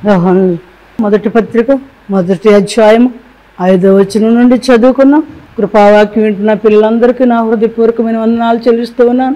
యోహాను మొదటి పత్రిక మొదటి అధ్యాయం ఐదో వచనం నుండి చదువుకున్నాం కృపావాక్యం వింటున్న పిల్లలందరికీ నా హృదయపూర్వకమైన వందనాలు చెల్లిస్తూ ఉన్నాను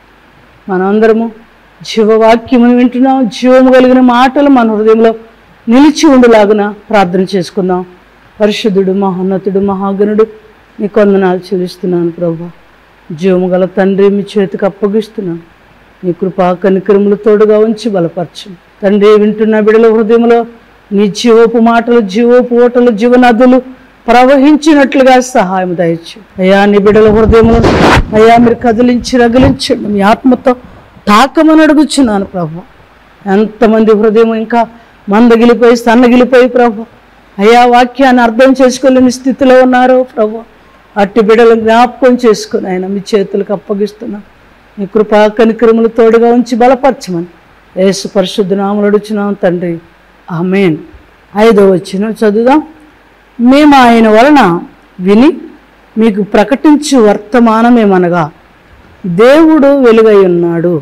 మనందరము జీవవాక్యమును వింటున్నాం జీవము కలిగిన మాటలు మన హృదయంలో నిలిచి ఉండులాగున ప్రార్థన చేసుకుందాం పరిశుద్ధుడు మహోన్నతుడు మహాగణుడు నీ కొందనాలు చెల్లిస్తున్నాను ప్రభా జీవము గల తండ్రి మీ చేతికి అప్పగిస్తున్నాను నీ కృపా కనికరములు తోడుగా ఉంచి బలపరచు తండ్రి వింటున్న బిడల హృదయంలో నీ జీవోపు మాటలు జీవోపు ఓటలు జీవనదులు ప్రవహించినట్లుగా సహాయం దయచు అయ్యా నీ బిడల హృదయంలో అయ్యా మీరు కదిలించి రగిలించండి మీ ఆత్మతో తాకమని అడుగుచున్నాను ప్రభు ఎంతమంది హృదయం ఇంకా మందగిలిపోయి సన్నగిలిపోయి ప్రభు అయ్యా వాక్యాన్ని అర్థం చేసుకోలేని స్థితిలో ఉన్నారు ప్రభు అట్టి బిడలు జ్ఞాపకం చేసుకుని ఆయన మీ చేతులకు అప్పగిస్తున్నా మీ కృపా కనికరములు తోడుగా ఉంచి బలపరచమని యేసు పరిశుద్ధ నామలు అడుచున్నాం తండ్రి ఆమెన్ ఐదో వచ్చిన చదువుదాం మేము ఆయన వలన విని మీకు ప్రకటించు వర్తమానమేమనగా దేవుడు వెలుగై ఉన్నాడు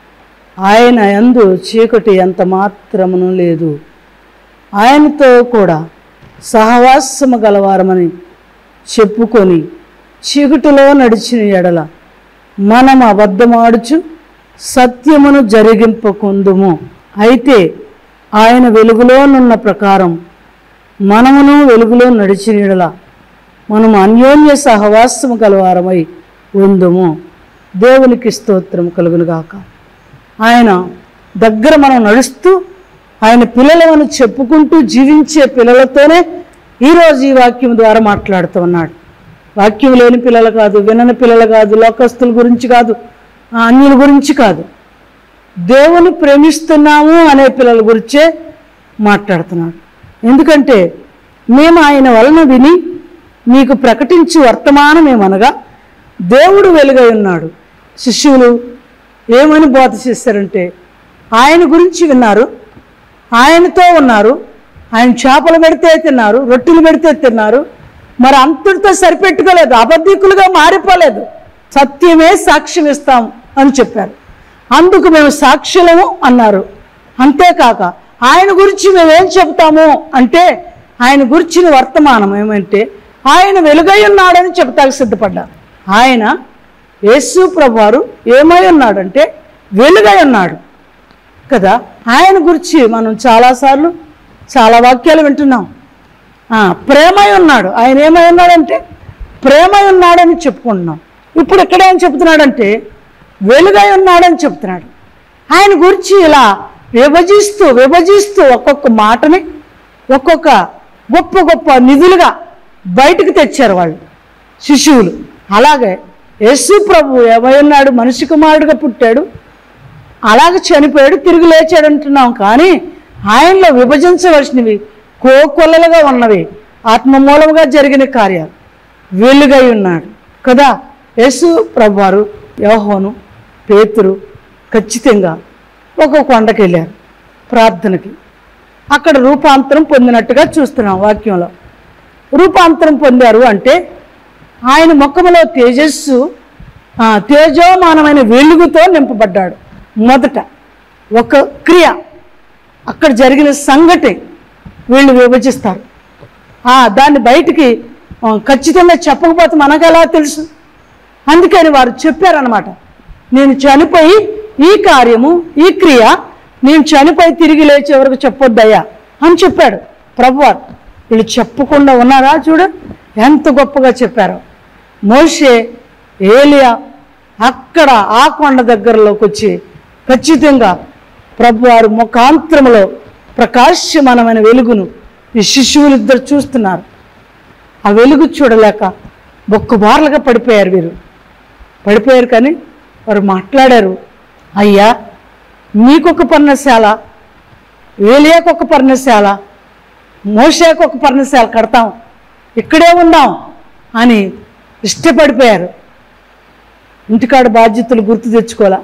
ఆయన యందు చీకటి ఎంత మాత్రమును లేదు ఆయనతో కూడా సహవాసము గలవారమని చెప్పుకొని చీకటిలో నడిచిన ఎడల మనం అబద్ధమాడుచు సత్యమును జరిగింపకుందుము అయితే ఆయన వెలుగులోనున్న ప్రకారం మనమును వెలుగులో నడిచిన ఎడల మనం అన్యోన్య సహవాసము గలవారమై ఉందుము దేవునికి స్తోత్రం కలుగునుగాక ఆయన దగ్గర మనం నడుస్తూ ఆయన పిల్లలమని చెప్పుకుంటూ జీవించే పిల్లలతోనే ఈరోజు ఈ వాక్యం ద్వారా మాట్లాడుతూ ఉన్నాడు వాక్యం లేని పిల్లలు కాదు వినని పిల్లలు కాదు లోకస్తుల గురించి కాదు ఆ అన్యుల గురించి కాదు దేవుని ప్రేమిస్తున్నాము అనే పిల్లల గురించే మాట్లాడుతున్నాడు ఎందుకంటే మేము ఆయన వలన విని మీకు ప్రకటించి వర్తమానం ఏమనగా దేవుడు వెలుగై ఉన్నాడు శిష్యులు ఏమని బోధ చేశారంటే ఆయన గురించి విన్నారు ఆయనతో ఉన్నారు ఆయన చేపలు పెడితే తిన్నారు రొట్టెలు పెడితే తిన్నారు మరి అంతటితో సరిపెట్టుకోలేదు అబద్ధికులుగా మారిపోలేదు సత్యమే సాక్ష్యం ఇస్తాం అని చెప్పారు అందుకు మేము సాక్షులము అన్నారు అంతేకాక ఆయన గురించి మేమేం చెప్తాము అంటే ఆయన గురించిన వర్తమానం ఏమంటే ఆయన వెలుగై ఉన్నాడని చెప్తాకు సిద్ధపడ్డారు ఆయన యేసు ప్రభువారు ఏమై ఉన్నాడంటే వెలుగై ఉన్నాడు కదా ఆయన గురించి మనం చాలాసార్లు చాలా వాక్యాలు వింటున్నాం ఆ, ప్రేమై ఉన్నాడు ఆయన ఏమై ఉన్నాడంటే ప్రేమై ఉన్నాడని చెప్పుకుంటున్నాం ఇప్పుడు ఇక్కడ ఏం చెప్తున్నాడంటే వెలుగై ఉన్నాడని చెప్తున్నాడు ఆయన గురించి ఇలా విభజిస్తూ విభజిస్తూ ఒక్కొక్క మాటని ఒక్కొక్క గొప్ప గొప్ప నిధులుగా బయటకు తెచ్చారు వాళ్ళు శిశువులు అలాగే యేసు ప్రభు ఏమై ఉన్నాడు మనిషి కుమారుడుగా పుట్టాడు అలాగే చనిపోయాడు తిరిగి లేచాడు అంటున్నాం కానీ ఆయనలో విభజించవలసినవి కోకొల్లలుగా ఉన్నవి ఆత్మ మూలముగా జరిగిన కార్యాలు వెలుగై ఉన్నాడు కదా యేసు ప్రభువారు యోహోను పేతురు ఖచ్చితంగా ఒక కొండకి వెళ్ళారు ప్రార్థనకి అక్కడ రూపాంతరం పొందినట్టుగా చూస్తున్నాం వాక్యంలో రూపాంతరం పొందారు అంటే ఆయన ముఖములో తేజస్సు ఆ, తేజోమానమైన వెలుగుతో నింపబడ్డాడు మొదట ఒక క్రియ అక్కడ జరిగిన సంగతి వీళ్ళు విభజిస్తారు ఆ, దాన్ని బయటికి ఆ, ఖచ్చితంగా చెప్పకపోతే మనకు ఎలా తెలుసు అందుకని వారు చెప్పారనమాట నేను చనిపోయి ఈ కార్యము ఈ క్రియ నేను చనిపోయి తిరిగి లేచే వరకు చెప్పొద్దయ్యా అని చెప్పాడు ప్రభువారు వీళ్ళు చెప్పకుండా ఉన్నారా చూడు ఎంత గొప్పగా చెప్పారు మోషే ఏలియా అక్కడ ఆ కొండ దగ్గరలోకి వచ్చి ఖచ్చితంగా ప్రభువారు ముఖాంతరములో ప్రకాశమానమైన వెలుగును ఈ శిశువులు ఇద్దరు చూస్తున్నారు ఆ వెలుగు చూడలేక బొక్కుబార్లుగా పడిపోయారు వీరు పడిపోయారు కానీ వారు మాట్లాడారు అయ్యా మీకొక పర్ణశాల ఏలియాకొక పర్ణశాల మోషేకు ఒక పర్ణశాల కడతాం ఇక్కడే ఉందాం అని ఇష్టపడిపోయారు ఇంటికాడ బాధ్యతలు గుర్తు తెచ్చుకోవాలా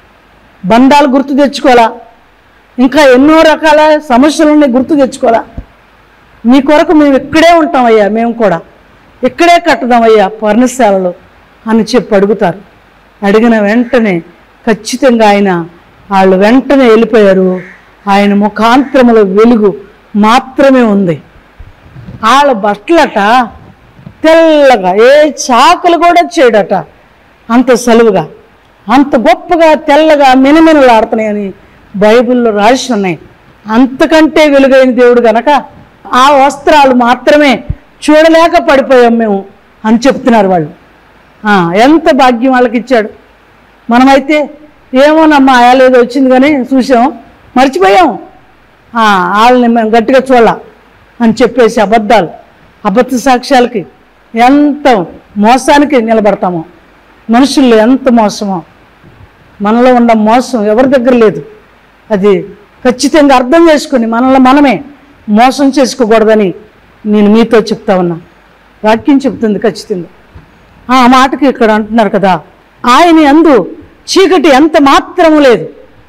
బంధాలు గుర్తు తెచ్చుకోవాలా ఇంకా ఎన్నో రకాల సమస్యలని గుర్తు తెచ్చుకోవాలా మీ కొరకు మేము ఇక్కడే ఉంటామయ్యా మేము కూడా ఇక్కడే కట్టుదామయ్యా పర్ణశాలలో అని చెప్పి అడుగుతారు అడిగిన వెంటనే ఖచ్చితంగా ఆయన వాళ్ళు వెంటనే వెళ్ళిపోయారు ఆయన ముఖాంతరముల వెలుగు మాత్రమే ఉంది వాళ్ళ బట్టలట తెల్లగా ఏ చాకలు కూడా చేయడట అంత సలువుగా అంత గొప్పగా తెల్లగా మినమినలాడుతున్నాయని బైబిల్లో రాసి ఉన్నాయి అంతకంటే వెలుగైన దేవుడు గనక ఆ వస్త్రాలు మాత్రమే చూడలేక పడిపోయాం మేము అని చెప్తున్నారు వాళ్ళు ఆ, ఎంత భాగ్యం వాళ్ళకి ఇచ్చాడు మనమైతే ఏమోనమ్మా ఏదో వచ్చింది కానీ చూసాం మర్చిపోయాం ఆ, వాళ్ళని మేము గట్టిగా చూడాల అని చెప్పేసి అబద్ధాలు అబద్ధ సాక్ష్యాలకి ఎంత మోసానికి నిలబడతామో మనుషుల్లో ఎంత మోసమో మనలో ఉన్న మోసం ఎవరి దగ్గర లేదు అది ఖచ్చితంగా అర్థం చేసుకుని మనల్ని మనమే మోసం చేసుకోకూడదని నేను మీతో చెప్తా ఉన్నా వాక్యం చెప్తుంది ఖచ్చితంగా ఆ మాటకి ఇక్కడ అంటున్నారు కదా ఆయన అందు చీకటి ఎంత మాత్రము లేదు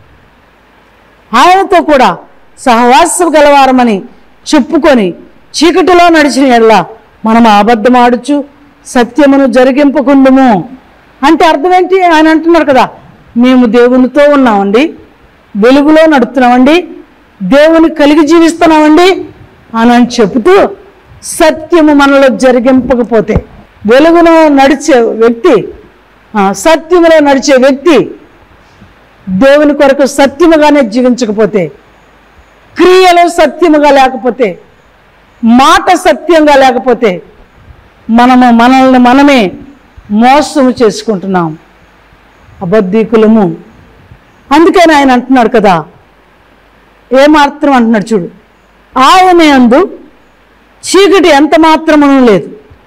ఆయనతో కూడా సహవాసం గలవారమని చెప్పుకొని చీకటిలో నడిచిన ఎడల మనం అబద్ధమాడుచు సత్యమును జరిగింపకుండుము అంటే అర్థం ఏంటి ఆయన అంటున్నారు కదా మేము దేవునితో ఉన్నామండి వెలుగులో నడుస్తున్నామండి దేవుని కలిగి జీవిస్తున్నామండి అని అని చెబుతూ సత్యము మనలో జరిగింపకపోతే వెలుగులో నడిచే వ్యక్తి ఆ, సత్యములో నడిచే వ్యక్తి దేవుని కొరకు సత్యముగానే జీవించకపోతే క్రియలు సత్యముగా లేకపోతే మాట సత్యంగా లేకపోతే మనము మనల్ని మనమే మోసము చేసుకుంటున్నాం అబద్ధీకులము అందుకని ఆయన అంటున్నాడు కదా ఏమాత్రం అంటున్నాడు చూడు ఆయన అందు చీకటి ఎంత మాత్రమును లేదు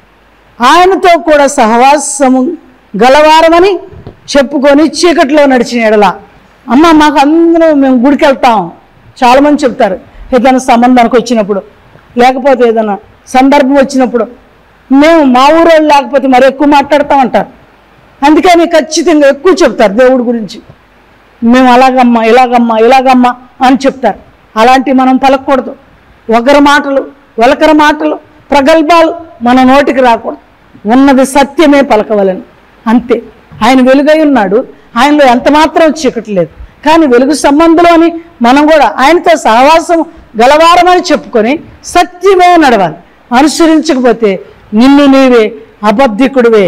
ఆయనతో కూడా సహవాసము గలవారమని చెప్పుకొని చీకటిలో నడిచిన ఎడల అమ్మ మాకు అందరూ మేము గుడికి వెళ్తాం చాలామంది చెప్తారు ఏదైనా సంబంధానికి వచ్చినప్పుడు లేకపోతే ఏదైనా సందర్భం వచ్చినప్పుడు మేము మా ఊరోళ్ళు లేకపోతే మరి ఎక్కువ మాట్లాడతామంటారు అందుకని ఖచ్చితంగా ఎక్కువ చెప్తారు దేవుడి గురించి మేము అలాగమ్మా ఇలాగమ్మా ఇలాగమ్మా అని చెప్తారు అలాంటివి మనం పలకూడదు ఒకరి మాటలు ఒలకర మాటలు ప్రగల్భాలు మన నోటికి రాకూడదు ఉన్నది సత్యమే పలకవలని అంతే ఆయన వెలుగై ఉన్నాడు ఆయనలో ఎంత మాత్రం చీకటి లేదు కానీ వెలుగు సంబంధంలో అని మనం కూడా ఆయనతో సహవాసం గలవారమని చెప్పుకొని సత్యమే నడవాలి అనుసరించకపోతే నిన్ను నీవే అబద్ధికుడివే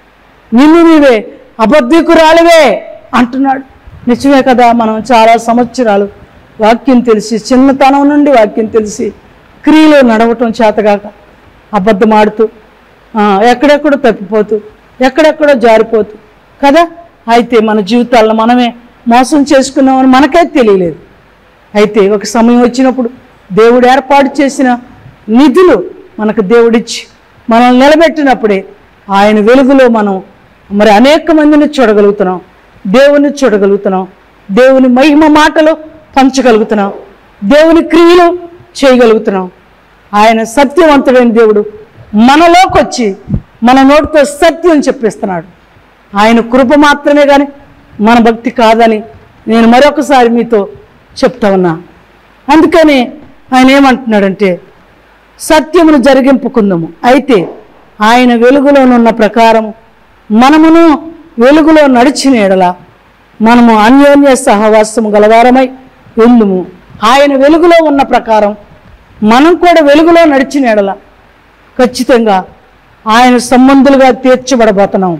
నిన్ను నీవే అబద్ధికురాలివే అంటున్నాడు నిజమే కదా మనం చాలా సంవత్సరాలు వాక్యం తెలిసి చిన్నతనం నుండి వాక్యం తెలిసి క్రియలో నడవటం చేతగాక అబద్ధమాడుతూ ఆ, ఎక్కడెక్కడో తప్పిపోతూ ఎక్కడెక్కడో జారిపోతూ కదా అయితే మన జీవితాలను మనమే మోసం చేసుకున్నామని మనకే తెలియలేదు అయితే ఒక సమయం వచ్చినప్పుడు దేవుడు ఏర్పాటు చేసిన నిధులు మనకు దేవుడిచ్చి మనల్ని నిలబెట్టినప్పుడే ఆయన వెలుగులో మనం మరి అనేక మందిని చూడగలుగుతున్నాం దేవుని చూడగలుగుతున్నాం దేవుని మహిమ మాటలు పంచగలుగుతున్నాం దేవుని క్రియలు చేయగలుగుతున్నాం ఆయన సత్యవంతుడైన దేవుడు మనలోకి వచ్చి మన నోటితో సత్యం చెప్పిస్తున్నాడు ఆయన కృప మాత్రమే కానీ మన భక్తి కాదని నేను మరొకసారి మీతో చెప్తా ఉన్నా అందుకని ఆయన ఏమంటున్నాడంటే సత్యమును జరిగింపుకుందాము అయితే ఆయన వెలుగులోనున్న ప్రకారం మనమును వెలుగులో నడిచిన ఎడల మనము అన్యోన్య సహవాసము గలవారమై ఉందుము ఆయన వెలుగులో ఉన్న ప్రకారం మనం కూడా వెలుగులో నడిచిన ఎడల ఖచ్చితంగా ఆయన సంబంధులుగా తీర్చబడబోతున్నాం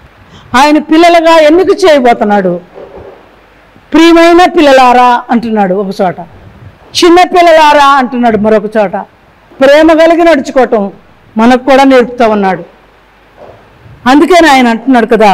ఆయన పిల్లలుగా ఎన్నిక చేయబోతున్నాడు ప్రియమైన పిల్లలారా అంటున్నాడు ఒక చోట చిన్న పిల్లలారా అంటున్నాడు మరొక చోట ప్రేమ కలిగి నడుచుకోవటం మనకు కూడా నేర్పుతా ఉన్నాడు అందుకని ఆయన అంటున్నాడు కదా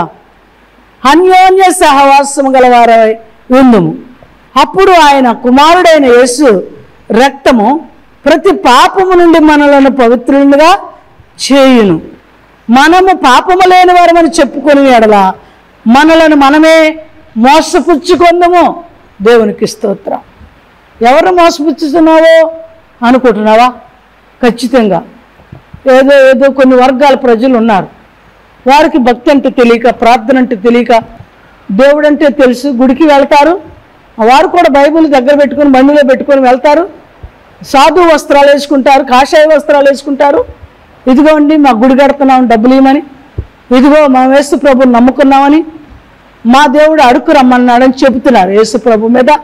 అన్యోన్య సహవాసం గలవారై ఉందుము అప్పుడు ఆయన కుమారుడైన యేసు రక్తము ప్రతి పాపము నుండి మనలను పవిత్రులుగా చేయును మనము పాపము లేని వారమని చెప్పుకొని ఎడల మనలను మనమే మోసపుచ్చుకుందాము దేవునికి స్తోత్రం ఎవరు మోసపుచ్చుతున్నావో అనుకుంటున్నావా ఖచ్చితంగా ఏదో ఏదో కొన్ని వర్గాల ప్రజలు ఉన్నారు వారికి భక్తి అంటే తెలియక ప్రార్థన అంటే తెలియక దేవుడు అంటే తెలుసు గుడికి వెళ్తారు వారు కూడా బైబిల్ దగ్గర పెట్టుకొని బండిలో పెట్టుకొని వెళ్తారు సాధు వస్త్రాలు వేసుకుంటారు కాషాయ వస్త్రాలు వేసుకుంటారు ఇదిగోండి మా గుడి కడుతున్నాం డబ్బులు ఇవ్వమని ఇదిగో మా యేసు ప్రభుని నమ్ముకున్నామని మా దేవుడు అడుక్కు రమ్మన్నాడని చెబుతున్నారు యేసు ప్రభు మీద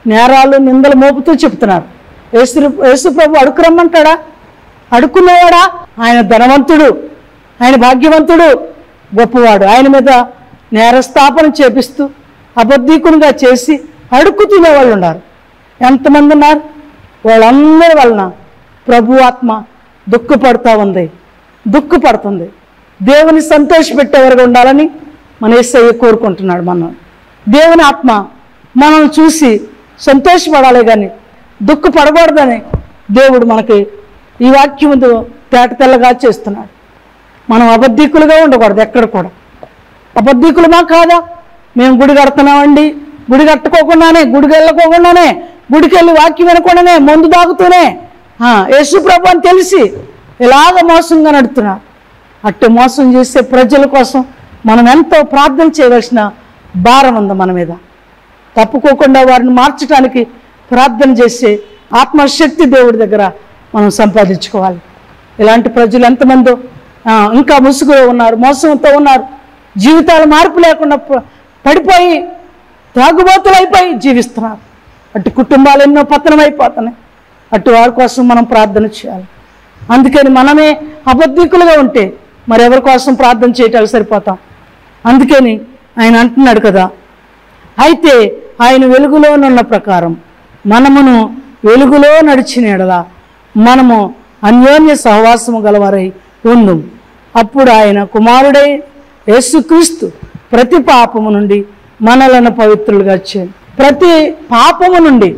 నేరాలు నిందలు మోపుతూ చెప్తున్నారు యేసు యేసు ప్రభు అడుగు రమ్మంటాడా అడుక్కునేవాడా ఆయన ధనవంతుడు ఆయన భాగ్యవంతుడు గొప్పవాడు ఆయన మీద నేరస్థాపన చేపిస్తూ అబద్ధీకునిగా చేసి అడుక్కు తినేవాళ్ళు ఉన్నారు ఎంతమంది ఉన్నారు వాళ్ళందరి వలన ప్రభు ఆత్మ దుఃఖపడుతూ ఉంది దుఃఖపడుతుంది దేవుని సంతోషపెట్టేవారుగా ఉండాలని మన ఏసయ్య కోరుకుంటున్నాడు మనం దేవుని ఆత్మ మనల్ని చూసి సంతోషపడాలి కానీ దుఃఖపడకూడదని దేవుడు మనకి ఈ వాక్యముతో తేట తెల్లగా చేస్తున్నాడు మనం అబద్ధికులుగా ఉండకూడదు ఎక్కడ కూడా అబద్ధికులమా కాదా మేము గుడి కడుతున్నామండి గుడి కట్టుకోకుండానే గుడికి వెళ్ళకోకుండానే గుడికి వెళ్ళి వాక్యం వినకుండానే మందు తాగుతూనే ఆ, యేసు ప్రభు అని తెలిసి ఇలాగ మోసంగా నడుతున్నారు అట్టు మోసం చేసే ప్రజల కోసం మనం ఎంతో ప్రార్థన చేయవలసిన భారం ఉంది మన మీద తప్పుకోకుండా వారిని మార్చడానికి ప్రార్థన చేసే ఆత్మశక్తి దేవుడి దగ్గర మనం సంపాదించుకోవాలి ఇలాంటి ప్రజలు ఎంతమందో ఆ, ఇంకా ముసుగులో ఉన్నారు మోసంతో ఉన్నారు జీవితాలు మార్పు లేకుండా ప- పడిపోయి త్రాగుబోతులు అయిపోయి జీవిస్తున్నారు అటు కుటుంబాలు ఎన్నో పతనం అయిపోతున్నాయి అటు వారి కోసం మనం ప్రార్థన చేయాలి అందుకని మనమే అబద్ధికులుగా ఉంటే మరి ఎవరి కోసం ప్రార్థన చేయటానికి సరిపోతాం అందుకని ఆయన అంటున్నాడు కదా అయితే ఆయన వెలుగులోనున్న ప్రకారం మనమును వెలుగులో నడిచిన ఎడల మనము అన్యోన్య సహవాసము గలవారై ఉందుం అప్పుడు ఆయన కుమారుడై యేసుక్రీస్తు ప్రతి పాపము నుండి మనలను పవిత్రులుగా చేయండి ప్రతి పాపము నుండి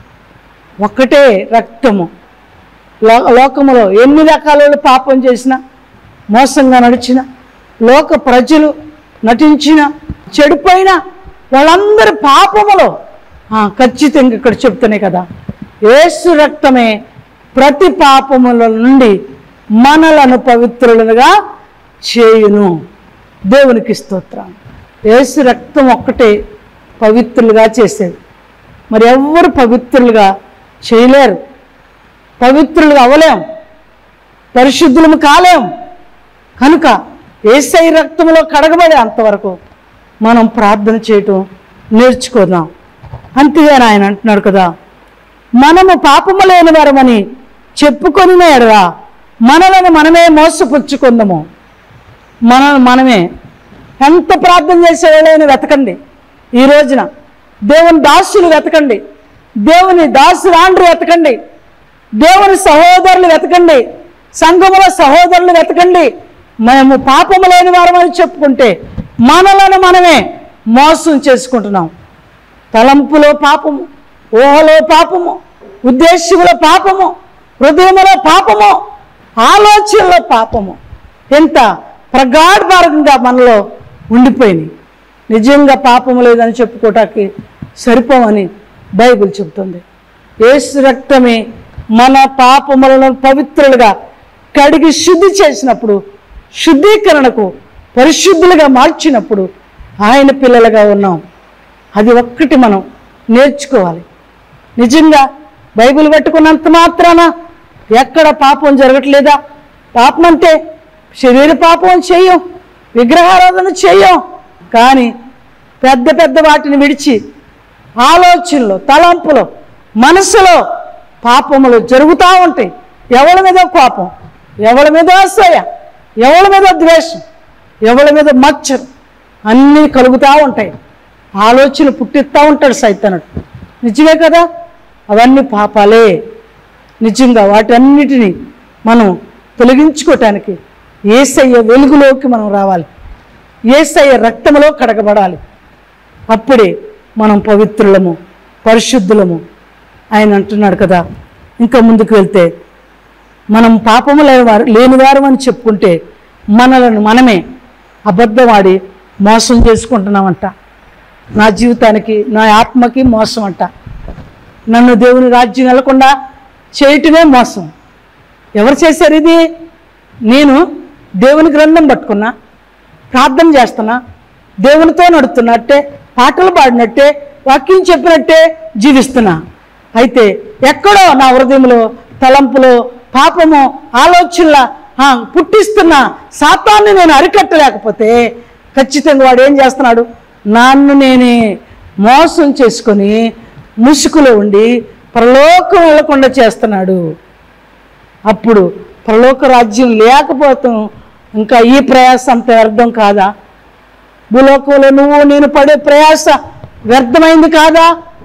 ఒక్కటే రక్తము లో- లోకములో ఎన్ని రకాల పాపం చేసినా మోసంగా నడిచిన లోక ప్రజలు నటించిన చెడిపోయిన వాళ్ళందరి పాపములో ఆ, ఖచ్చితంగా ఇక్కడ చెప్తున్నాయి కదా యేసు రక్తమే ప్రతి పాపముల నుండి మనలను పవిత్రులుగా చేయును దేవునికి స్తోత్రం యేసు రక్తం ఒక్కటే పవిత్రులుగా చేసేది మరి ఎవ్వరు పవిత్రులుగా చేయలేరు పవిత్రులుగా అవ్వలేం పరిశుద్ధులము కాలేం కనుక ఏసై రక్తంలో కడగబడే అంతవరకు మనం ప్రార్థన చేయటం నేర్చుకుందాం అంతేగాని ఆయన అంటున్నాడు కదా మనము పాపము లేని వారమని చెప్పుకొని ఎడరా మనలను మనమే మోసపుచ్చుకుందాము మన మనమే ఎంత ప్రార్థన చేసేవాళ్ళని వెతకండి ఈ రోజున దేవుని దాసులు వెతకండి దేవుని దాసురాండ్రు వెతకండి దేవుని సహోదరులు వెతకండి సంఘముల సహోదరులు వెతకండి మేము పాపము లేని వారమని చెప్పుకుంటే మనలను మనమే మోసం చేసుకుంటున్నాం తలంపులో పాపము ఊహలో పాపము ఉద్దేశ్యములో పాపము హృదయములో పాపము ఆలోచనలో పాపము ఎంత ప్రగాఢమార్గంగా మనలో ఉండిపోయినాయి నిజంగా పాపము లేదని చెప్పుకోవటానికి సరిపోమని బైబిల్ చెబుతుంది యేసు రక్తమే మన పాపములను పవిత్రులుగా కడిగి శుద్ధి చేసినప్పుడు శుద్ధీకరణకు పరిశుద్ధులుగా మార్చినప్పుడు ఆయన పిల్లలుగా ఉన్నాం అది ఒక్కటి మనం నేర్చుకోవాలి నిజంగా బైబిల్ పట్టుకున్నంత మాత్రాన ఎక్కడ పాపం జరగట్లేదా పాపం అంటే శరీర పాపం చెయ్యం విగ్రహారాధన చెయ్యం కానీ పెద్ద పెద్ద వాటిని విడిచి ఆలోచనలు తలంపులు మనసులో పాపములు జరుగుతూ ఉంటాయి ఎవరి మీద కోపం ఎవరి మీద అసూయ ఎవరి మీద ద్వేషం ఎవరి మీద మచ్చరు అన్నీ కలుగుతూ ఉంటాయి ఆలోచనలు పుట్టిస్తూ ఉంటాడు సైతనుడు నిజమే కదా అవన్నీ పాపాలే నిజంగా వాటన్నిటిని మనం తొలగించుకోవటానికి ఏసయ్య వెలుగులోకి మనం రావాలి ఏసయ్య రక్తములో కడగబడాలి అప్పుడే మనం పవిత్రులము పరిశుద్ధులము ఆయన అంటున్నాడు కదా ఇంకా ముందుకు వెళ్తే మనం పాపము లేనివారు లేనివారు అని చెప్పుకుంటే మనలను మనమే అబద్ధమాడి మోసం చేసుకుంటున్నామంట నా జీవితానికి నా ఆత్మకి మోసం అంట నన్ను దేవుని రాజ్యం వెళ్లకుండా చేయటమే మోసం ఎవరు చేశారు ఇది నేను దేవుని గ్రంథం పట్టుకున్నా ప్రార్థన చేస్తున్నా దేవునితో నడుతున్నట్టే పాటలు పాడినట్టే వాక్యం చెప్పినట్టే జీవిస్తున్నా అయితే ఎక్కడో నా హృదయంలో తలంపులో పాపము ఆలోచనల ఆ, పుట్టిస్తున్న శాతాన్ని నేను అరికట్టలేకపోతే ఖచ్చితంగా వాడు ఏం చేస్తున్నాడు నన్ను నేనే మోసం చేసుకొని ముసుగులో ఉండి పరలోకం వెళ్లకుండా చేస్తున్నాడు అప్పుడు పరలోక రాజ్యం లేకపోతాం ఇంకా ఈ ప్రయాస అంత వ్యర్థం కాదా భూలోకంలో నువ్వు నేను పడే ప్రయాస వ్యర్థమైంది కాదా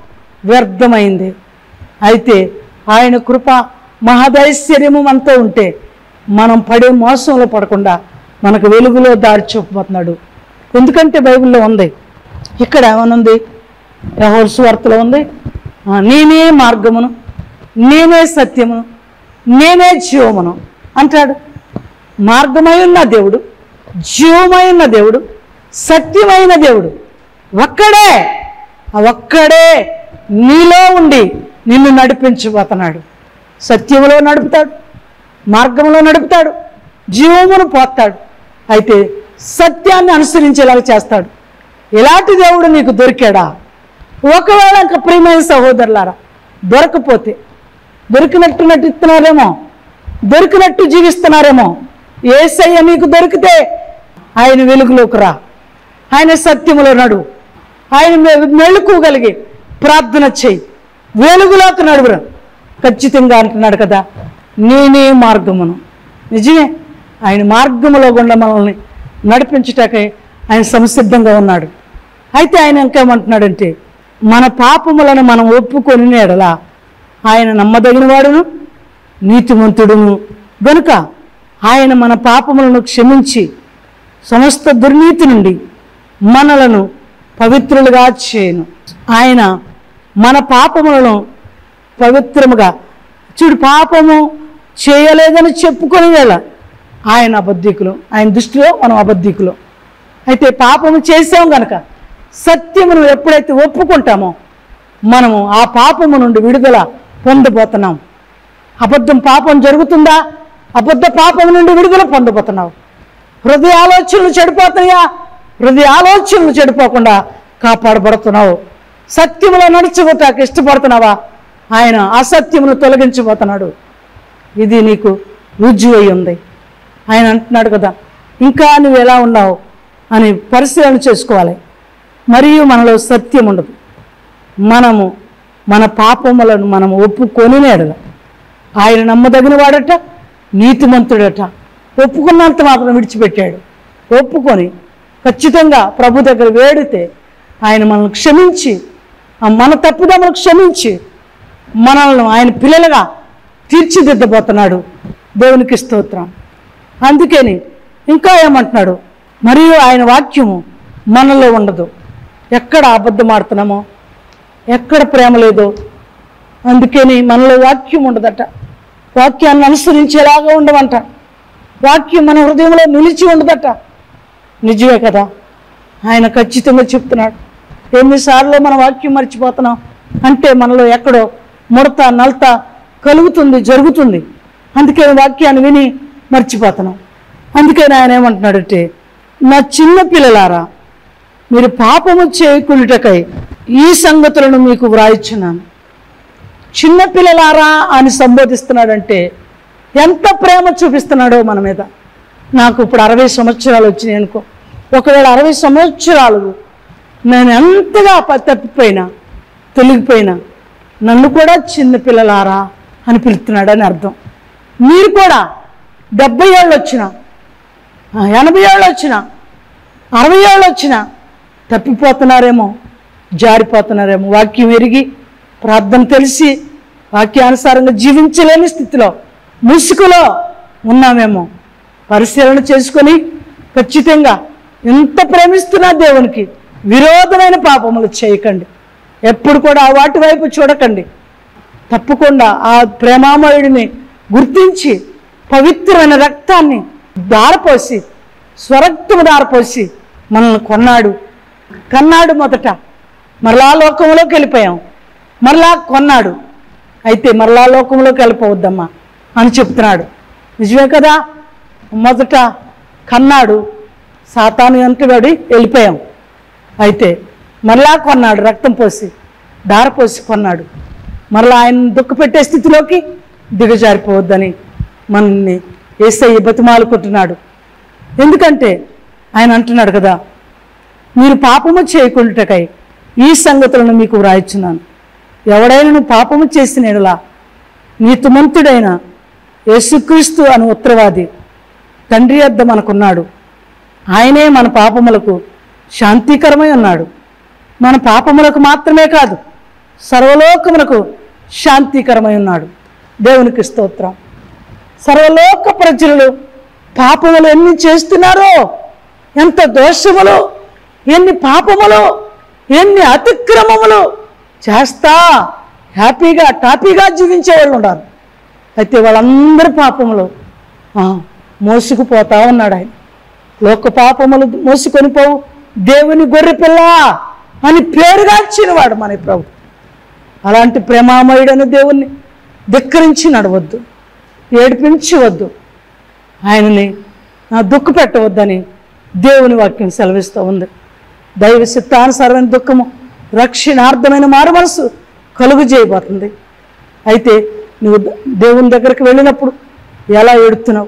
వ్యర్థమైంది అయితే ఆయన కృప మహదైశ్వర్యము మనతో ఉంటే మనం పడే మోసంలో పడకుండా మనకు వెలుగులో దారి చూపబోతున్నాడు ఎందుకంటే బైబిల్లో ఉంది ఇక్కడ ఏమనుంది యెహోవా సువార్తలో ఉంది ఆ, నేనే మార్గమును నేనే సత్యమును నేనే జీవమును అంటాడు మార్గమై ఉన్న దేవుడు జీవమై ఉన్న దేవుడు సత్యమైన దేవుడు ఒక్కడే ఆ ఒక్కడే నీలో ఉండి నిన్ను నడిపించబోతున్నాడు సత్యములో నడుపుతాడు మార్గంలో నడుపుతాడు జీవమును పోతాడు అయితే సత్యాన్ని అనుసరించేలాగా చేస్తాడు ఇలాంటి దేవుడు నీకు దొరికాడా ఒకవేళ ఇంకా ప్రియమైన సహోదరులారా దొరకపోతే దొరికినట్టు నటిస్తున్నారేమో దొరికినట్టు జీవిస్తున్నారేమో ఏసయ్య నీకు దొరికితే ఆయన వెలుగులోకి రా ఆయన సత్యములో నడు ఆయన మె- మెళుకోగలిగి ప్రార్థన చేయి వెలుగులోకి నడువురా ఖచ్చితంగా అంటున్నాడు కదా నేనే మార్గమును నిజమే ఆయన మార్గములో గుండా మనల్ని నడిపించటానికి ఆయన సంసిద్ధంగా ఉన్నాడు అయితే ఆయన ఇంకేమంటున్నాడంటే మన పాపములను మనం ఒప్పుకొని ఎడలా ఆయన నమ్మదగిన వాడును నీతిమంతుడును గనుక ఆయన మన పాపములను క్షమించి సమస్త దుర్నీతి నుండి మనలను పవిత్రులుగా చేయను ఆయన మన పాపములను పవిత్రముగా చూడు పాపము చేయలేదని చెప్పుకొని వేళ ఆయన అబద్ధికులు ఆయన దృష్టిలో మనం అబద్ధికులు అయితే పాపము చేసాం గనక సత్యమును ఎప్పుడైతే ఒప్పుకుంటామో మనము ఆ పాపము నుండి విడుదల పొందబోతున్నాం అబద్ధం పాపం జరుగుతుందా అబద్ధ పాపం నుండి విడుదల పొందబోతున్నావు హృదయ ఆలోచనలు చెడిపోతున్నాయా హృదయ ఆలోచనలు చెడిపోకుండా కాపాడబడుతున్నావు సత్యములో నడుచుకోటానికి ఇష్టపడుతున్నావా ఆయన అసత్యమును తొలగించబోతున్నాడు ఇది నీకు రుజువు అయి ఉంది ఆయన అంటున్నాడు కదా ఇంకా నువ్వు ఎలా ఉన్నావు అని పరిశీలన చేసుకోవాలి మరియు మనలో సత్యం ఉండదు మనము మన పాపములను మనం ఒప్పుకొని నేడల ఆయన నమ్మదగిన వాడట నీతిమంతుడట ఒప్పుకున్నంత మాత్రం విడిచిపెట్టాడు ఒప్పుకొని ఖచ్చితంగా ప్రభు దగ్గర వేడితే ఆయన మనల్ని క్షమించి ఆ మన తప్పుదమ్మను క్షమించి మనల్ని ఆయన పిల్లలుగా తీర్చిదిద్దబోతున్నాడు దేవునికి స్తోత్రం అందుకని ఇంకా ఏమంటున్నాడు మరియు ఆయన వాక్యము మనలో ఉండదు ఎక్కడ అబద్ధం ఆడుతున్నామో ఎక్కడ ప్రేమ లేదో అందుకని మనలో వాక్యం ఉండదట వాక్యాన్ని అనుసరించేలాగా ఉండమంట వాక్యం మన హృదయంలో నిలిచి ఉండదట నిజమే కదా ఆయన ఖచ్చితంగా చెప్తున్నాడు ఎన్నిసార్లు మన వాక్యం మర్చిపోతున్నాం అంటే మనలో ఎక్కడో ముడత నలత కలుగుతుంది జరుగుతుంది అందుకని వాక్యాన్ని విని మర్చిపోతున్నాం అందుకని ఆయన ఏమంటున్నాడంటే నా చిన్న పిల్లలారా మీరు పాపము చేయకుండాటకై ఈ సంగతులను మీకు వ్రాయిచున్నాను చిన్న పిల్లలారా అని సంబోధిస్తున్నాడంటే ఎంత ప్రేమ చూపిస్తున్నాడో మన మీద నాకు ఇప్పుడు అరవై సంవత్సరాలు వచ్చినాయి అనుకో ఒకవేళ అరవై సంవత్సరాలు నేను ఎంతగా ప- తప్పిపోయినా తొలగిపోయినా నన్ను కూడా చిన్న పిల్లలారా అని పిలుస్తున్నాడని అర్థం మీరు కూడా డెబ్బై ఏళ్ళు వచ్చినా ఆ, ఎనభై ఏళ్ళు వచ్చినా అరవై ఏళ్ళు వచ్చినా తప్పిపోతున్నారేమో జారిపోతున్నారేమో వాక్యం ఎరిగి ప్రార్థన తెలిసి వాక్యానుసారంగా జీవించలేని స్థితిలో ముసుగులో ఉన్నామేమో పరిశీలన చేసుకొని ఖచ్చితంగా ఎంత ప్రేమిస్తున్నా దేవునికి విరోధమైన పాపములు చేయకండి ఎప్పుడు కూడా వాటి వైపు చూడకండి తప్పకుండా ఆ ప్రేమామయుడిని గుర్తించి పవిత్రమైన రక్తాన్ని దారపోసి స్వరక్తము దారపోసి మనల్ని కొన్నాడు కన్నాడు మొదట మరలా లోకంలోకి వెళ్ళిపోయాం మరలా కొన్నాడు అయితే మరలా లోకంలోకి వెళ్ళిపోవద్దమ్మా అని చెప్తున్నాడు నిజమే కదా మొదట కన్నాడు సాతాను వెంటబడి వెళ్ళిపోయాం అయితే మరలా కొన్నాడు రక్తం పోసి దార పోసి కొన్నాడు మరలా ఆయన దుఃఖపెట్టే స్థితిలోకి దిగజారిపోవద్దని మనల్ని ఏసయ్య బతిమాలుకుంటున్నాడు ఎందుకంటే ఆయన అంటున్నాడు కదా మీరు పాపము చేయకుండాటకై ఈ సంగతులను మీకు వ్రాయిచున్నాను ఎవడైనా పాపము చేసిన ఎడలా నీతిమంతుడైన యేసుక్రీస్తు అని ఉత్తరవాది తండ్రి వద్ద మనకున్నాడు ఆయనే మన పాపములకు శాంతికరమై ఉన్నాడు మన పాపములకు మాత్రమే కాదు సర్వలోకములకు శాంతికరమై ఉన్నాడు దేవునికి స్తోత్రం సర్వలోక ప్రజలు పాపములు ఎన్ని చేస్తున్నారో ఎంత దోషములు ఎన్ని పాపములు ఎన్ని అతిక్రమములు చేస్తా హ్యాపీగా టాపీగా జీవించే వాళ్ళు ఉన్నారు అయితే వాళ్ళందరి పాపములు ఆ, మోసుకుపోతా ఉన్నాడు ఆయన లోక పాపములు మోసుకొని పోవు దేవుని గొర్రె పిల్ల అని పేరుగాల్చిన వాడు మన ప్రభు అలాంటి ప్రేమామయుడైన దేవుణ్ణి ధిక్కరించి నడవద్దు ఏడిపించవద్దు ఆయనని ఆ, దుఃఖ పెట్టవద్దని దేవుని వాక్యం సెలవిస్తూ ఉంది దైవ చిత్తానుసారమైన దుఃఖము రక్షణార్థమైన మారు మనసు కలుగు చేయబోతుంది అయితే నువ్వు ద- దేవుని దగ్గరికి వెళ్ళినప్పుడు ఎలా ఏడుతున్నావు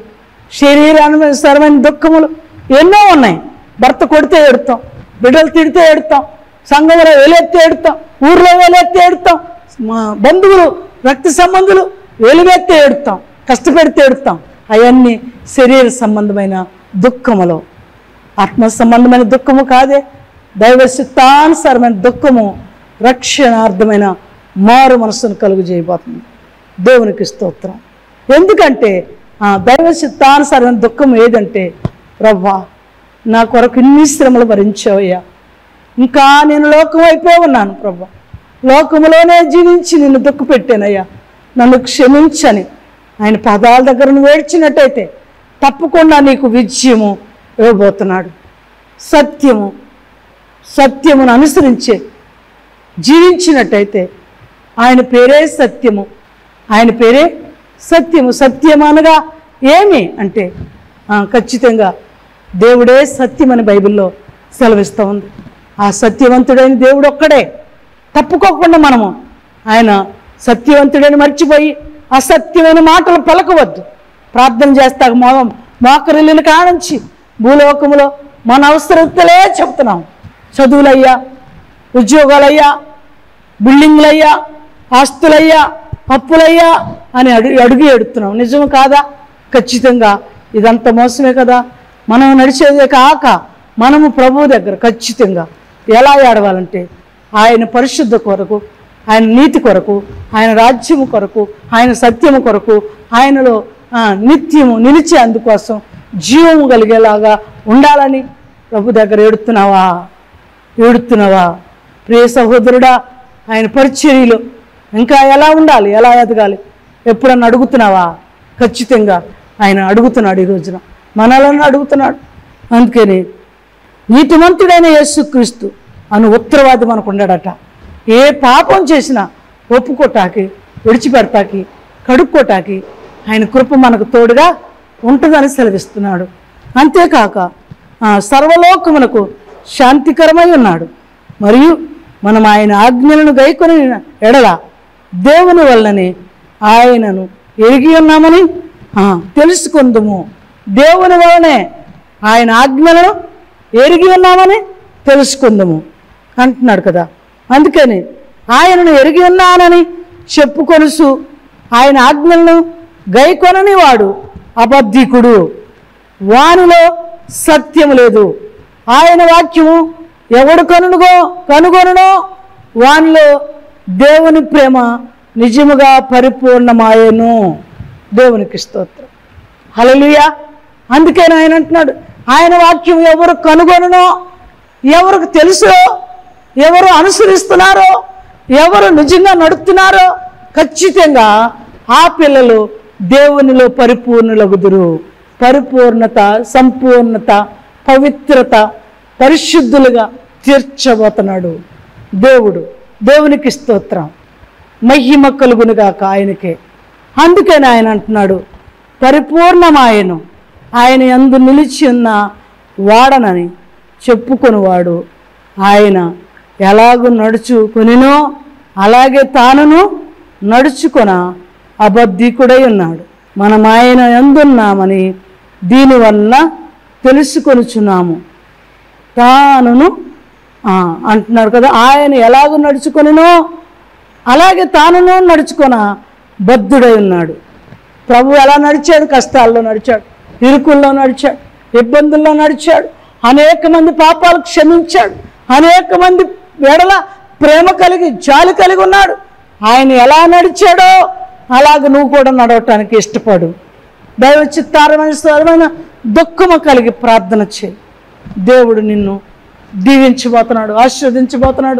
శరీరానుసరమైన దుఃఖములు ఎన్నో ఉన్నాయి భర్త కొడితే ఏడుతాం బిడ్డలు తిడితే ఏడుతాం సంఘంలో వేలెత్తి ఏడుతాం ఊర్లో వేలెత్తి ఏడుతాం మా బంధువులు రక్త సంబంధులు వెలుగెత్తి ఏడుతాం కష్టపెడితే ఏడుతాం అవన్నీ శరీర సంబంధమైన దుఃఖములు ఆత్మ సంబంధమైన దుఃఖము కాదే దైవ చిత్తానుసారమైన దుఃఖము రక్షణార్థమైన మారు మనసును కలుగు చేయబోతుంది దేవునికి స్తోత్రం ఎందుకంటే ఆ దైవ చిత్తానుసారమైన దుఃఖం ఏదంటే ప్రవ్వా నా కొరకు ఇన్ని శ్రమలు భరించావయ్యా ఇంకా నేను లోకం అయిపోయి ఉన్నాను ప్రభా లోకములోనే జీవించి నిన్ను దుఃఖ పెట్టానయ్యా నన్ను క్షమించని ఆయన పదాల దగ్గర నువ్వు ఏడ్చినట్టయితే తప్పకుండా నీకు విజయము ఇవ్వబోతున్నాడు సత్యము సత్యమును అనుసరించే జీవించినట్టయితే ఆయన పేరే సత్యము ఆయన పేరే సత్యము సత్యం అనగా ఏమి అంటే ఆ, ఖచ్చితంగా దేవుడే సత్యమని బైబిల్లో సెలవిస్తూ ఉంది ఆ సత్యవంతుడైన దేవుడు ఒక్కడే తప్పుకోకుండా మనము ఆయన సత్యవంతుడని మర్చిపోయి అసత్యమైన మాటలు పలకవద్దు ప్రార్థన చేస్తాక మో మోకరిల్లిన కానుంచి భూలోకములో మన అవసరతలే చెప్తున్నాం చదువులయ్యా ఉద్యోగాలయ్యా బిల్డింగ్లయ్యా ఆస్తులయ్యా అప్పులయ్యా అని అడుగు అడుగు ఎడుతున్నాం నిజం కాదా ఖచ్చితంగా ఇదంతా మోసమే కదా మనం నడిచేదే కాక మనము ప్రభువు దగ్గర ఖచ్చితంగా ఎలా ఏడవాలంటే ఆయన పరిశుద్ధ కొరకు ఆయన నీతి కొరకు ఆయన రాజ్యము కొరకు ఆయన సత్యము కొరకు ఆయనలో ఆ, నిత్యము నిలిచే అందుకోసం జీవము కలిగేలాగా ఉండాలని ప్రభు దగ్గర ఏడుతున్నావా ఏడుతున్నావా ప్రియ సహోదరుడా ఆయన పరిచర్యలు ఇంకా ఎలా ఉండాలి ఎలా ఎదగాలి ఎప్పుడన్నా అడుగుతున్నావా ఖచ్చితంగా ఆయన అడుగుతున్నాడు ఈ రోజున మనలను అడుగుతున్నాడు అందుకని నీతిమంతుడైన యేసుక్రీస్తు అను ఉత్తరవాది మనకు ఉండడట ఏ పాపం చేసినా ఒప్పుకోటాకి విడిచిపెడతాకి కడుక్కోటాకి ఆయన కృప మనకు తోడుగా ఉంటుందని సెలవిస్తున్నాడు అంతేకాక ఆ, సర్వలోకమునకు శాంతికరమై ఉన్నాడు మరియు మనం ఆయన ఆజ్ఞలను గైకొని ఎడల దేవుని వల్లనే ఆయనను ఎరిగి ఉన్నామని ఆ, తెలుసుకుందుము దేవుని వలనే ఆయన ఆజ్ఞలను ఎరిగి ఉన్నామని తెలుసుకుందుము అంటున్నాడు కదా అందుకని ఆయనను ఎరిగి ఉన్నానని చెప్పుకొనుసు ఆయన ఆజ్ఞలను గైకొనని వాడు అబద్ధికుడు వానిలో సత్యము లేదు ఆయన వాక్యము ఎవడు కనుగో కనుగొనడో వానిలో దేవుని ప్రేమ నిజముగా పరిపూర్ణమాయను దేవునికి స్తోత్రం హల్లెలూయా అందుకని ఆయన అంటున్నాడు ఆయన వాక్యం ఎవరు కనుగొననో ఎవరికి తెలుసో ఎవరు అనుసరిస్తున్నారో ఎవరు నిజంగా నడుస్తున్నారో ఖచ్చితంగా ఆ పిల్లలు దేవునిలో పరిపూర్ణులగుదురు పరిపూర్ణత సంపూర్ణత పవిత్రత పరిశుద్ధులుగా తీర్చబోతున్నాడు దేవుడు దేవునికి స్తోత్రం మహిమ కలుగునుగాక ఆయనకే అందుకని ఆయన అంటున్నాడు పరిపూర్ణమాయను ఆయన ఎందు నిలిచి ఉన్న వాడనని చెప్పుకొనివాడు ఆయన ఎలాగూ నడుచుకొనినో అలాగే తానును నడుచుకొన అబద్ధికుడై ఉన్నాడు మనం ఆయన ఎందున్నామని దీనివల్ల తెలుసుకొనుచున్నాము తానును ఆ, అంటున్నారు కదా ఆయన ఎలాగ నడుచుకొనినో అలాగే తానును నడుచుకొన బద్ధుడై ఉన్నాడు ప్రభు ఎలా నడిచాడు కష్టాల్లో నడిచాడు ఇరుకుల్లో నడిచాడు ఇబ్బందుల్లో నడిచాడు అనేక మంది పాపాలు క్షమించాడు అనేక మంది వెడల ప్రేమ కలిగి జాలి కలిగి ఉన్నాడు ఆయన ఎలా నడిచాడో అలాగ నువ్వు కూడా నడవటానికి ఇష్టపడు దైవ చిత్తారమైన స్వరమైన దుఃఖము కలిగి ప్రార్థన చేయి దేవుడు నిన్ను దీవించబోతున్నాడు ఆశీర్వదించబోతున్నాడు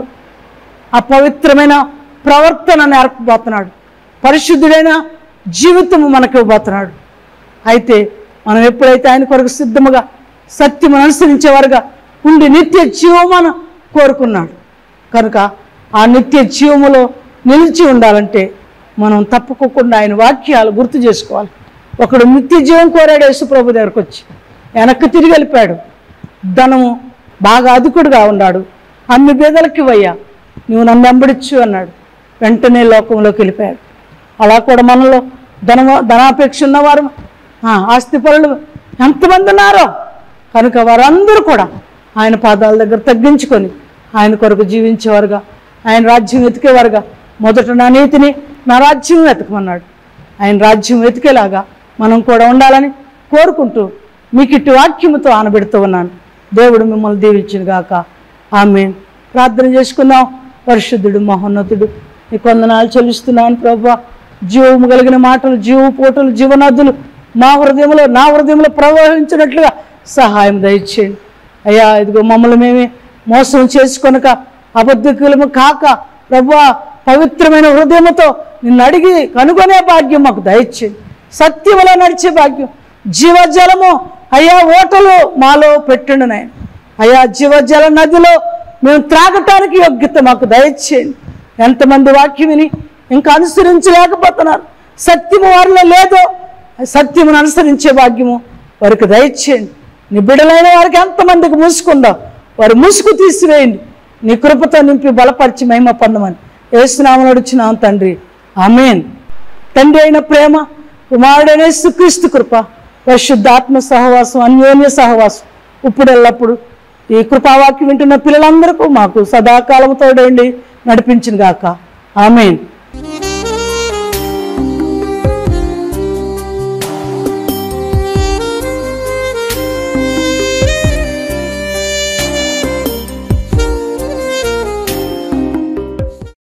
ఆ పవిత్రమైన ప్రవర్తన నేర్పబోతున్నాడు పరిశుద్ధుడైన జీవితము మనకు ఇవ్వబోతున్నాడు అయితే మనం ఎప్పుడైతే ఆయన కొరకు సిద్ధముగా సత్యమును అనుసరించేవారుగా ఉండి నిత్య జీవమును కోరుకున్నాడు కనుక ఆ నిత్య జీవములో నిలిచి ఉండాలంటే మనం తప్పుకోకుండా ఆయన వాక్యాలు గుర్తు చేసుకోవాలి ఒకడు నిత్య జీవం కోరాడు యేసుప్రభు దగ్గరకు వచ్చి వెనక్కి తిరిగి వెళ్ళిపోయాడు ధనము బాగా అధికుడుగా ఉన్నాడు అన్ని బేదలకి ఇవ్వయ్యా నువ్వు నన్ను వెంబడించు అన్నాడు వెంటనే లోకంలోకి వెళ్ళిపోయాడు అలా కూడా మనలో ధన ధనాపేక్ష ఉన్నవారు ఆ, ఆస్తిపరులు ఎంతమంది ఉన్నారో కనుక వారందరూ కూడా ఆయన పాదాల దగ్గర తగ్గించుకొని ఆయన కొరకు జీవించేవారుగా ఆయన రాజ్యం వెతికేవారుగా మొదట నా నీతిని నా రాజ్యం వెతకమన్నాడు ఆయన రాజ్యం వెతికేలాగా మనం కూడా ఉండాలని కోరుకుంటూ మీకు ఇటు వాక్యముతో ఆనబెడుతూ ఉన్నాను దేవుడు మిమ్మల్ని దీవించిన గాక ఆమె ప్రార్థన చేసుకుందాం పరిశుద్ధుడు మహోన్నతుడు నీ కొందనాలు చెల్లిస్తున్నాను ప్రభా జీవము కలిగిన మాటలు జీవ పోటలు జీవనదులు మా హృదయంలో నా హృదయంలో ప్రవహించినట్లుగా సహాయం దయచేయండి అయ్యా ఇదిగో మమ్మల్ని మేమే మోసం చేసుకొనక అబద్ధకులము కాక ప్రభా పవిత్రమైన హృదయముతో నిన్ను అడిగి కనుగొనే భాగ్యం మాకు దయచేయండి సత్యములో నడిచే భాగ్యం జీవజలము అయ్యా ఓటలు మాలో పెట్టుండు నాయన అయ్యా జీవజల నదిలో మేము త్రాగటానికి యోగ్యత మాకు దయచేయండి ఎంతమంది వాక్యం విని ఇంకా అనుసరించలేకపోతున్నారు సత్యము వారిలో లేదో సత్యమును అనుసరించే భాగ్యము వారికి దయచేయండి నీ బిడ్డలైన వారికి ఎంతమందికి మూసుకుందో వారి ముసుగు తీసివేయండి నీ కృపతో నింపి బలపరిచి మహిమ పొందమని ఏసునామను వచ్చినాం తండ్రి ఆమెన్ తండ్రి అయిన ప్రేమ కుమారుడైన సుక్రీస్తు కృప పరిశుద్ధాత్మ సహవాసం అన్యోన్య సహవాసం ఇప్పుడు ఎల్లప్పుడు ఈ కృపావాక్యం వింటున్న పిల్లలందరికీ మాకు సదాకాలం తోడండి నడిపించిన గాక ఆమెన్